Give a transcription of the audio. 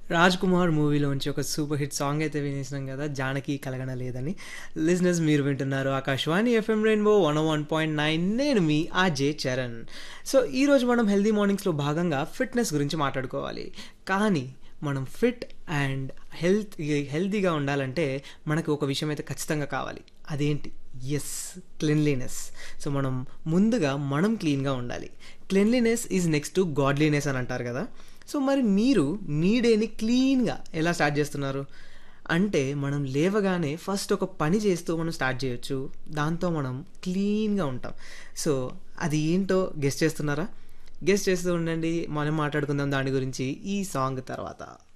రాజ్ కుమార్ మూవీలోంచి ఒక super hit song అయితే వినేసినాం కదా జానకి కలగన లేదని లిజినెస్ మీరు వింటున్నారు Akashvani FM rainbow one one point nine నేను మీ ఆజే చరణ్ సో ఈరోజు మనం హెల్దీ మార్నింగ్స్లో భాగంగా ఫిట్నెస్ గురించి మాట్లాడుకోవాలి కానీ మనం ఫిట్ అండ్ హెల్త్ హెల్తీగా ఉండాలంటే మనకు ఒక విషయం అయితే ఖచ్చితంగా కావాలి అదేంటి ఎస్ క్లెన్లీనెస్ సో మనం ముందుగా మనం క్లీన్గా ఉండాలి cleanliness is next to godliness అని అంటారు కదా సో మరి మీరు మీ డేని క్లీన్గా ఎలా స్టార్ట్ చేస్తున్నారు అంటే మనం లేవగానే ఫస్ట్ ఒక పని చేస్తూ మనం స్టార్ట్ చేయొచ్చు దాంతో మనం క్లీన్గా ఉంటాం సో అది ఏంటో గెస్ట్ చేస్తున్నారా గెస్ట్ చేస్తూ ఉండండి మనం మాట్లాడుకుందాం దాని గురించి ఈ సాంగ్ తర్వాత